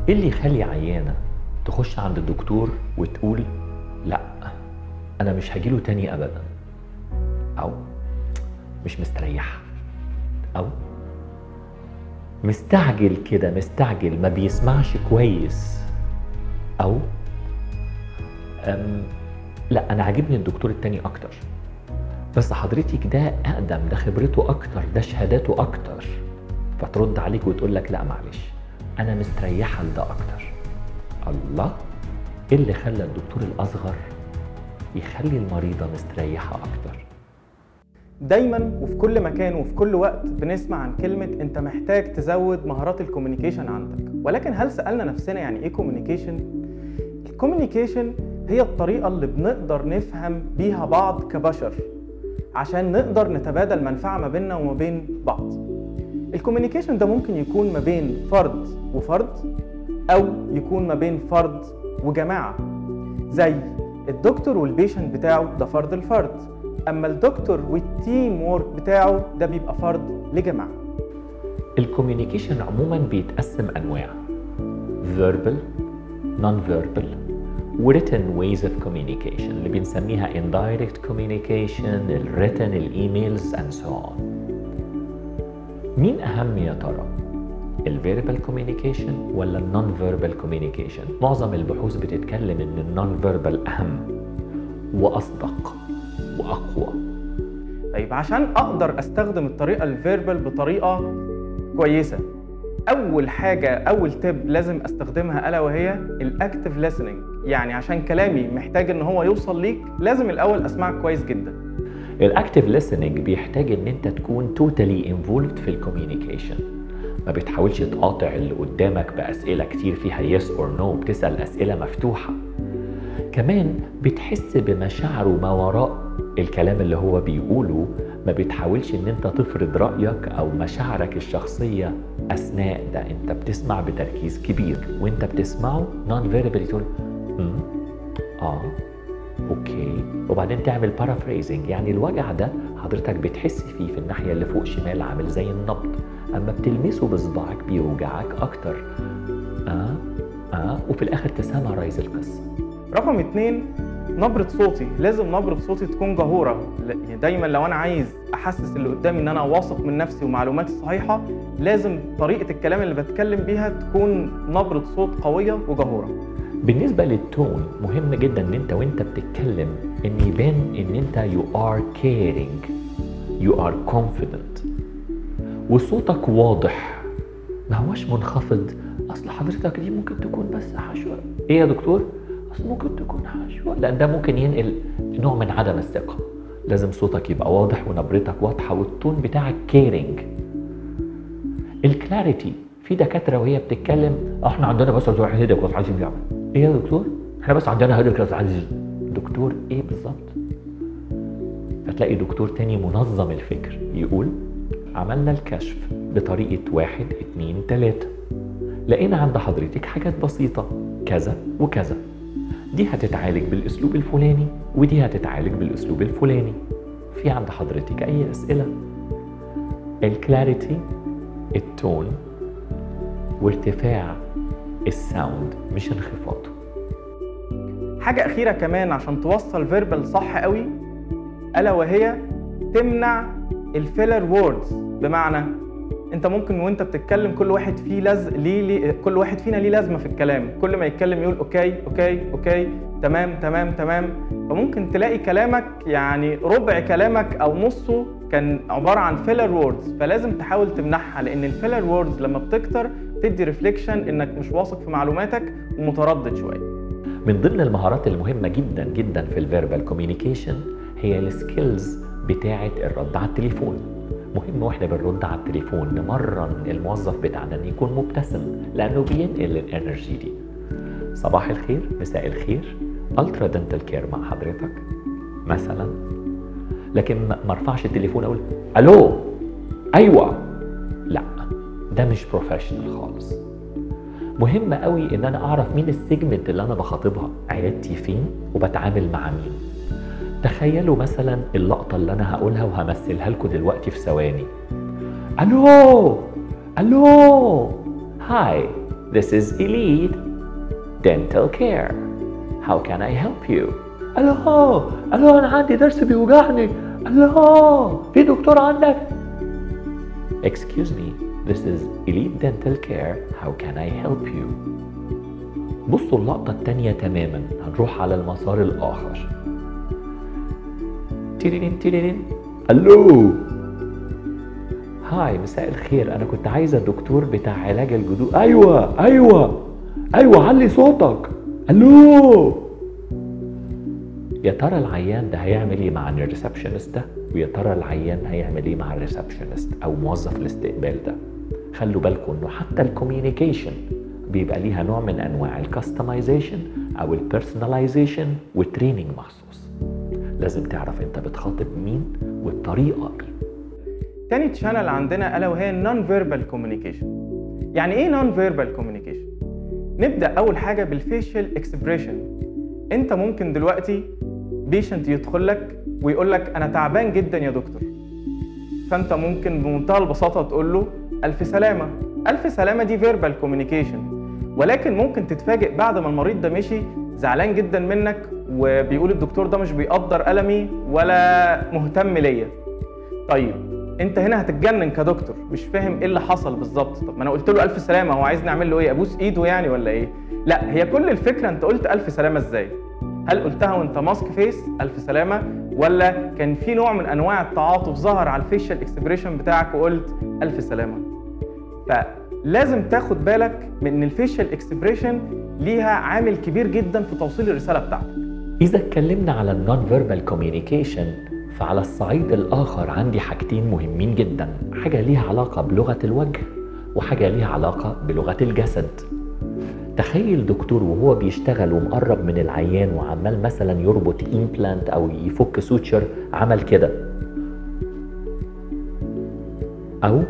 ايه اللي يخلي عيانه تخش عند الدكتور وتقول لا انا مش هجيله تاني ابدا او مش مستريحه او مستعجل كده مستعجل ما بيسمعش كويس او أم لا انا عاجبني الدكتور التاني اكتر بس حضرتك ده اقدم ده خبرته اكتر ده شهاداته اكتر فترد عليك وتقول لك لا معلش انا مستريحه لده اكتر الله ايه اللي خلى الدكتور الاصغر يخلي المريضه مستريحه اكتر دايما وفي كل مكان وفي كل وقت بنسمع عن كلمة انت محتاج تزود مهارات الكوميونيكيشن عندك ولكن هل سألنا نفسنا يعني ايه كوميونيكيشن؟ الكوميونيكيشن هي الطريقة اللي بنقدر نفهم بيها بعض كبشر عشان نقدر نتبادل منفعة ما بيننا وما بين بعض الكوميونيكيشن ده ممكن يكون ما بين فرد وفرد او يكون ما بين فرد وجماعة زي الدكتور والبيشنت بتاعه ده فرد الفرد اما الدكتور والتيم وورك بتاعه ده بيبقى فرد لجماعه الكوميونيكيشن عموما بيتقسم انواع verbal non-verbal written ways of communication اللي بنسميها indirect communication ال written الايميلز and so on مين اهم يا ترى الفيربال كوميونيكيشن ولا النون فيربال كوميونيكيشن معظم البحوث بتتكلم ان النون فيربال اهم واصدق واقوى طيب عشان اقدر استخدم الطريقه الفيربال بطريقه كويسه اول حاجه اول تب لازم استخدمها الا وهي الاكتف listening يعني عشان كلامي محتاج ان هو يوصل ليك لازم الاول اسمعك كويس جدا الاكتف listening بيحتاج ان انت تكون توتالي involved في الكوميونيكيشن ما بتحاولش تقاطع اللي قدامك باسئله كتير فيها يس اور نو بتسال اسئله مفتوحه كمان بتحس بمشاعره ما وراء الكلام اللي هو بيقوله ما بتحاولش ان انت تفرض رايك او مشاعرك الشخصيه اثناء ده انت بتسمع بتركيز كبير وانت بتسمعه نون فيربالي تقول "أمم، اه اوكي وبعدين تعمل بارافريزنج يعني الوجع ده حضرتك بتحس فيه في الناحيه اللي فوق شمال عامل زي النبض اما بتلمسه بصباعك بيوجعك اكتر اه اه وفي الاخر تسامرايز القصه رقم اتنين نبرة صوتي لازم نبرة صوتي تكون جهورة ل- يعني دايما لو انا عايز احسس اللي قدامي ان انا واثق من نفسي ومعلوماتي صحيحة لازم طريقة الكلام اللي بتكلم بيها تكون نبرة صوت قوية وجهورة بالنسبه للتون مهم جدا ان انت وانت بتتكلم ان يبان ان انت you are caring you are confident وصوتك واضح ما هوش منخفض اصل حضرتك دي ممكن تكون بس حشوه ايه يا دكتور اصل ممكن تكون حشوه لان ده ممكن ينقل نوع من عدم الثقه لازم صوتك يبقى واضح ونبرتك واضحه والتون بتاعك كيرنج الكلاريتي في دكاتره وهي بتتكلم احنا عندنا بس واحد هدى وكاس عايزين يعمل ايه يا دكتور احنا بس عندنا هدى وكاس عايزين دكتور ايه بالظبط فتلاقي دكتور تاني منظم الفكر يقول عملنا الكشف بطريقة واحد اتنين تلاتة لقينا عند حضرتك حاجات بسيطة كذا وكذا دي هتتعالج بالاسلوب الفلاني ودي هتتعالج بالاسلوب الفلاني في عند حضرتك اي اسئلة الكلاريتي التون وارتفاع الساوند مش انخفاضه حاجة أخيرة كمان عشان توصل فيربال صح قوي ألا وهي تمنع الفيلر ووردز بمعنى انت ممكن وانت بتتكلم كل واحد فيه لز ليه, ليه كل واحد فينا ليه لازمه في الكلام كل ما يتكلم يقول اوكي اوكي اوكي تمام تمام تمام فممكن تلاقي كلامك يعني ربع كلامك او نصه كان عباره عن فيلر ووردز فلازم تحاول تمنعها لان الفيلر ووردز لما بتكتر تدي ريفليكشن انك مش واثق في معلوماتك ومتردد شويه من ضمن المهارات المهمة جدا جدا في الفيربال كوميونيكيشن هي السكيلز بتاعة الرد على التليفون مهم واحنا بنرد على التليفون نمرن الموظف بتاعنا ان يكون مبتسم لانه بينقل الانرجي دي صباح الخير مساء الخير الترا دنتال كير مع حضرتك مثلا لكن ما ما ارفعش التليفون اقول الو ايوه لا ده مش بروفيشنال خالص مهم قوي ان انا اعرف مين السيجمنت اللي انا بخاطبها عيادتي فين وبتعامل مع مين تخيلوا مثلا اللقطه اللي انا هقولها وهمثلها لكم دلوقتي في ثواني الو الو هاي This is Elite Dental Care. How can I help you? الله الله أنا عندي ضرس بيوجعني الله في دكتور عندك Excuse me, this is Elite Dental Care. How can I help you? بصوا اللقطة التانية تماما هنروح على المسار الآخر تيرين تيرين الو هاي مساء الخير انا كنت عايزه الدكتور بتاع علاج الجذور ايوه ايوه ايوه علي صوتك الو يا ترى العيان ده هيعمل ايه مع الريسبشنست ده ويا ترى العيان هيعمل ايه مع الريسبشنست او موظف الاستقبال ده خلوا بالكم انه حتى الكوميونيكيشن بيبقى ليها نوع من انواع الكاستمايزيشن او البيرسوناليزيشن والتريننج مخصوص لازم تعرف انت بتخاطب مين والطريقه ايه تاني تشانل عندنا الا وهي النون فيربال كوميونيكيشن يعني ايه نون فيربال كوميونيكيشن نبدا اول حاجه بالفيشل اكسبريشن انت ممكن دلوقتي بيشنت يدخل لك ويقول لك انا تعبان جدا يا دكتور فانت ممكن بمنتهى البساطه تقول له الف سلامه الف سلامه دي فيربال كوميونيكيشن ولكن ممكن تتفاجئ بعد ما المريض ده مشي زعلان جدا منك وبيقول الدكتور ده مش بيقدر ألمي ولا مهتم ليا طيب انت هنا هتتجنن كدكتور مش فاهم ايه اللي حصل بالظبط طب ما انا قلت له الف سلامه هو عايز نعمل له ايه ابوس ايده يعني ولا ايه لا هي كل الفكره انت قلت الف سلامه ازاي هل قلتها وانت ماسك فيس الف سلامه ولا كان في نوع من انواع التعاطف ظهر على الفيشال اكسبريشن بتاعك وقلت الف سلامه فلازم تاخد بالك من ان الفيشال اكسبريشن ليها عامل كبير جدا في توصيل الرساله بتاعتك إذا اتكلمنا على النون فيربال كوميونيكيشن فعلى الصعيد الآخر عندي حاجتين مهمين جدا حاجة ليها علاقة بلغة الوجه وحاجة ليها علاقة بلغة الجسد تخيل دكتور وهو بيشتغل ومقرب من العيان وعمال مثلا يربط امبلانت او يفك سوتشر عمل كده او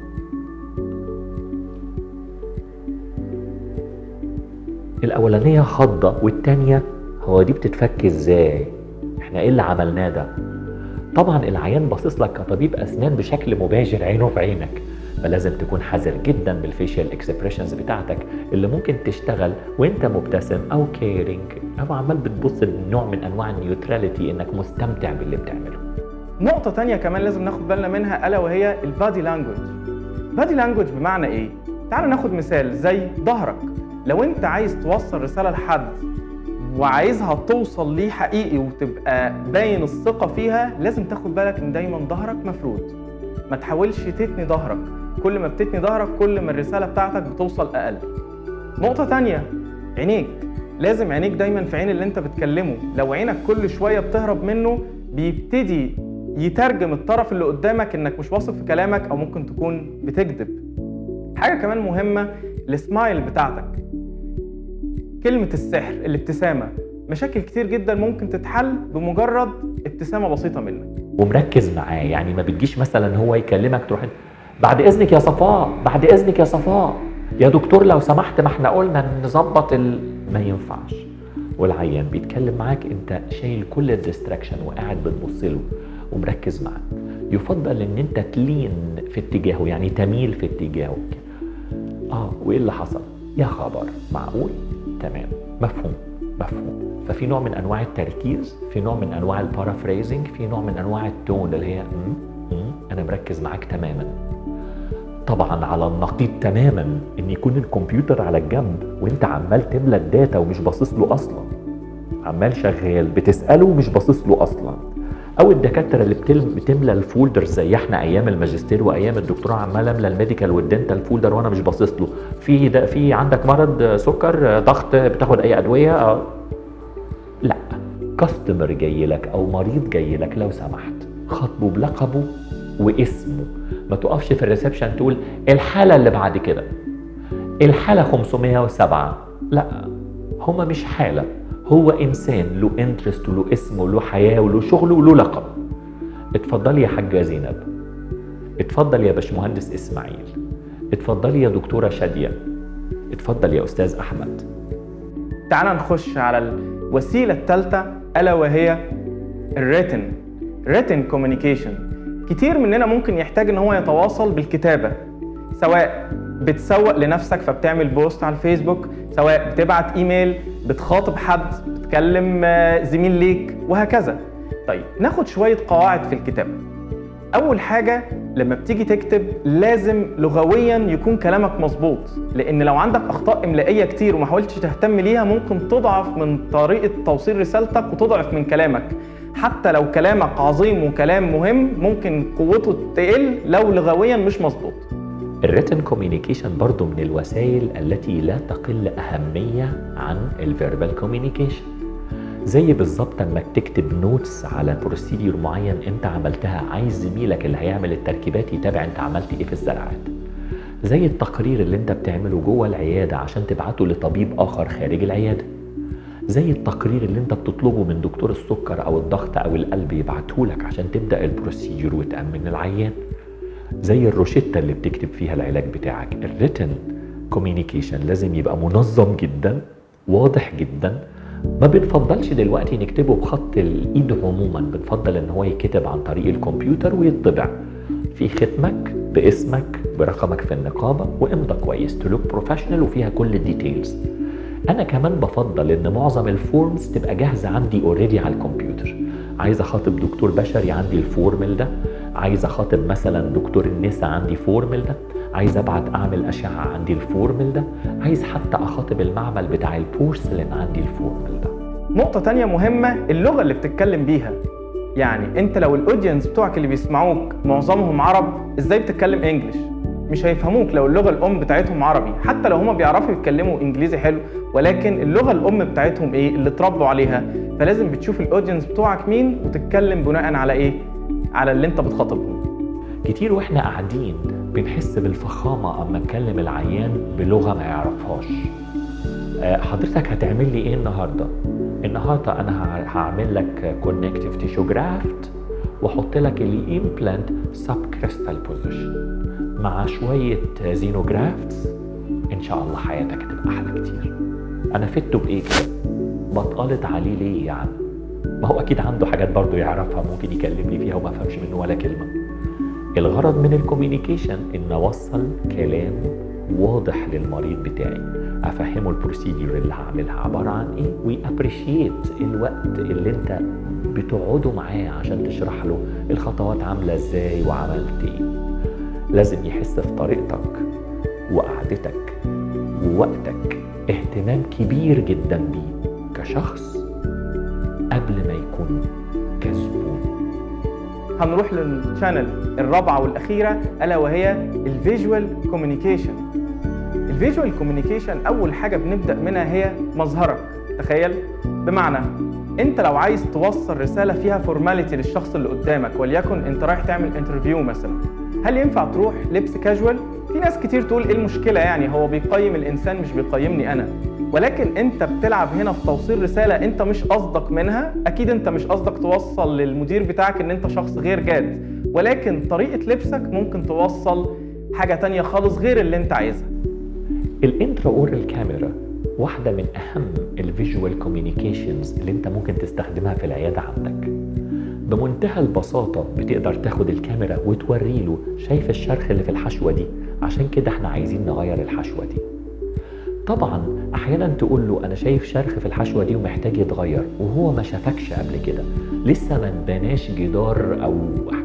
الاولانيه خضه والتانيه هو دي بتتفك ازاي احنا ايه اللي عملناه ده طبعا العيان باصص لك كطبيب اسنان بشكل مباشر عينه في عينك فلازم تكون حذر جدا بالفيشيال اكسبريشنز بتاعتك اللي ممكن تشتغل وانت مبتسم او كيرنج او عمال بتبص لنوع من انواع النيوتراليتي انك مستمتع باللي بتعمله نقطة تانية كمان لازم ناخد بالنا منها ألا وهي البادي لانجوج بادي لانجوج بمعنى إيه؟ تعال ناخد مثال زي ظهرك لو أنت عايز توصل رسالة لحد وعايزها توصل ليه حقيقي وتبقى باين الثقة فيها لازم تاخد بالك إن دايما ظهرك مفرود ما تحاولش تتني ظهرك كل ما بتتني ظهرك كل ما الرسالة بتاعتك بتوصل أقل نقطة تانية عينيك لازم عينيك دايما في عين اللي انت بتكلمه لو عينك كل شوية بتهرب منه بيبتدي يترجم الطرف اللي قدامك انك مش واثق في كلامك او ممكن تكون بتكذب حاجة كمان مهمة السمايل بتاعتك كلمة السحر الابتسامة مشاكل كتير جدا ممكن تتحل بمجرد ابتسامة بسيطة منك ومركز معاه يعني ما بتجيش مثلا هو يكلمك تروح بعد اذنك يا صفاء بعد اذنك يا صفاء يا دكتور لو سمحت ما احنا قلنا نظبط ال... ما ينفعش والعيان بيتكلم معاك انت شايل كل الديستراكشن وقاعد بتبص له ومركز معاه يفضل ان انت تلين في اتجاهه يعني تميل في اتجاهه اه وايه اللي حصل يا خبر معقول تمام مفهوم مفهوم ففي نوع من انواع التركيز في نوع من انواع البارافريزنج في نوع من انواع التون اللي هي م -م انا مركز معاك تماما طبعا على النقيض تماما ان يكون الكمبيوتر على الجنب وانت عمال تملى الداتا ومش باصص له اصلا عمال شغال بتساله ومش باصص له اصلا او الدكاتره اللي بتملى الفولدر زي احنا ايام الماجستير وايام الدكتوراه عمال املى الميديكال والدنتال فولدر وانا مش باصص له في ده في عندك مرض سكر ضغط بتاخد اي ادويه أو لا كاستمر جاي لك او مريض جاي لك لو سمحت خاطبه بلقبه واسمه ما تقفش في الريسبشن تقول الحاله اللي بعد كده الحاله 507 لا هما مش حاله هو انسان له انترست وله اسم وله حياه وله شغل وله لقب اتفضلي يا حاجه زينب اتفضل يا باشمهندس اسماعيل اتفضلي يا دكتوره شاديه اتفضل يا استاذ احمد تعال نخش على الوسيله الثالثه الا وهي الريتن ريتن كوميونيكيشن كتير مننا ممكن يحتاج ان هو يتواصل بالكتابه سواء بتسوق لنفسك فبتعمل بوست على الفيسبوك سواء بتبعت ايميل بتخاطب حد بتكلم آه، زميل ليك وهكذا طيب ناخد شويه قواعد في الكتابه اول حاجه لما بتيجي تكتب لازم لغويا يكون كلامك مظبوط لان لو عندك اخطاء املائيه كتير وما حاولتش تهتم ليها ممكن تضعف من طريقه توصيل رسالتك وتضعف من كلامك حتى لو كلامك عظيم وكلام مهم ممكن قوته تقل لو لغويا مش مظبوط الريتن كوميونيكيشن برضو من الوسائل التي لا تقل أهمية عن الفيربال كوميونيكيشن زي بالظبط لما تكتب نوتس على بروسيديور معين انت عملتها عايز زميلك اللي هيعمل التركيبات يتابع انت عملت ايه في الزراعات زي التقرير اللي انت بتعمله جوه العيادة عشان تبعته لطبيب آخر خارج العيادة زي التقرير اللي انت بتطلبه من دكتور السكر او الضغط او القلب يبعته لك عشان تبدا البروسيجر وتامن العيان زي الروشتة اللي بتكتب فيها العلاج بتاعك الريتن كوميونيكيشن لازم يبقى منظم جدا واضح جدا ما بنفضلش دلوقتي نكتبه بخط الايد عموما بنفضل ان هو يكتب عن طريق الكمبيوتر ويطبع في ختمك باسمك برقمك في النقابه وامضى كويس تلوك بروفيشنال وفيها كل الديتيلز انا كمان بفضل ان معظم الفورمز تبقى جاهزه عندي اوريدي على الكمبيوتر عايز اخاطب دكتور بشري عندي الفورمل ده عايز اخاطب مثلا دكتور النساء عندي فورمل ده عايز ابعت اعمل اشعه عندي الفورمل ده عايز حتى اخاطب المعمل بتاع البورسلين عندي الفورمل ده نقطة تانية مهمة اللغة اللي بتتكلم بيها يعني انت لو الاودينس بتوعك اللي بيسمعوك معظمهم عرب ازاي بتتكلم انجلش مش هيفهموك لو اللغة الأم بتاعتهم عربي حتى لو هما بيعرفوا يتكلموا إنجليزي حلو ولكن اللغة الأم بتاعتهم إيه اللي اتربوا عليها فلازم بتشوف الأودينس بتوعك مين وتتكلم بناء على إيه على اللي أنت بتخاطبهم كتير واحنا قاعدين بنحس بالفخامه اما نكلم العيان بلغه ما يعرفهاش آه، حضرتك هتعمل لي ايه النهارده النهارده انا ه- هعمل لك كونكتيف تيشو جرافت واحط لك الامبلانت سب كريستال بوزيشن مع شويه زينوجرافتس ان شاء الله حياتك هتبقى احلى كتير انا فدته بايه كده بطلت عليه ليه يعني ما هو اكيد عنده حاجات برضه يعرفها ممكن يكلمني فيها وما افهمش منه ولا كلمه الغرض من الكوميونيكيشن ان اوصل كلام واضح للمريض بتاعي افهمه البروسيدور اللي هعملها عباره عن ايه ويابريشيت الوقت اللي انت بتقعده معاه عشان تشرح له الخطوات عامله ازاي وعملت ايه لازم يحس في طريقتك وقعدتك ووقتك اهتمام كبير جدا بيه كشخص قبل ما يكون كزبون هنروح للشانل الرابعة والأخيرة ألا وهي الفيجوال كوميونيكيشن الفيجوال كوميونيكيشن أول حاجة بنبدأ منها هي مظهرك تخيل بمعنى انت لو عايز توصل رسالة فيها فورماليتي للشخص اللي قدامك وليكن انت رايح تعمل انترفيو مثلا هل ينفع تروح لبس كاجوال؟ في ناس كتير تقول ايه المشكلة يعني هو بيقيم الانسان مش بيقيمني انا ولكن انت بتلعب هنا في توصيل رسالة انت مش قصدك منها اكيد انت مش قصدك توصل للمدير بتاعك ان انت شخص غير جاد ولكن طريقة لبسك ممكن توصل حاجة تانية خالص غير اللي انت عايزها الانترا اورال كاميرا واحدة من أهم الفيجوال كوميونيكيشنز اللي أنت ممكن تستخدمها في العيادة عندك. بمنتهى البساطة بتقدر تاخد الكاميرا وتوري له شايف الشرخ اللي في الحشوة دي عشان كده احنا عايزين نغير الحشوة دي. طبعا أحيانا تقول له أنا شايف شرخ في الحشوة دي ومحتاج يتغير وهو ما شافكش قبل كده. لسه ما انبناش جدار أو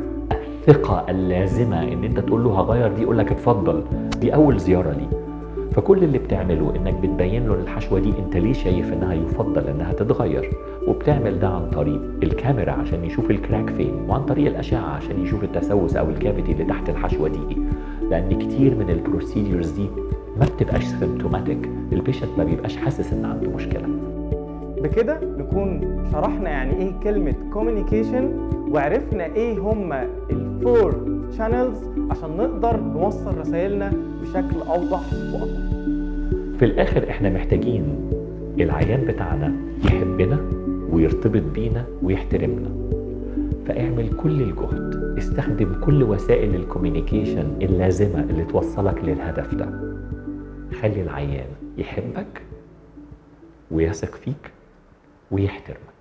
الثقة اللازمة إن أنت تقول له هغير دي يقول لك اتفضل دي أول زيارة ليه. فكل اللي بتعمله انك بتبين له الحشوه دي انت ليه شايف انها يفضل انها تتغير وبتعمل ده عن طريق الكاميرا عشان يشوف الكراك فين وعن طريق الاشعه عشان يشوف التسوس او الكافيتي اللي تحت الحشوه دي ايه لان كتير من البروسيديرز دي ما بتبقاش سيمتوماتيك البيشنت ما بيبقاش حاسس ان عنده مشكله بكده نكون شرحنا يعني ايه كلمة كوميونيكيشن وعرفنا ايه هما الفور شانلز عشان نقدر نوصل رسائلنا بشكل اوضح واقوى في الاخر احنا محتاجين العيان بتاعنا يحبنا ويرتبط بينا ويحترمنا فاعمل كل الجهد استخدم كل وسائل الكوميونيكيشن اللازمة اللي توصلك للهدف ده خلي العيان يحبك ويثق فيك ويحترمك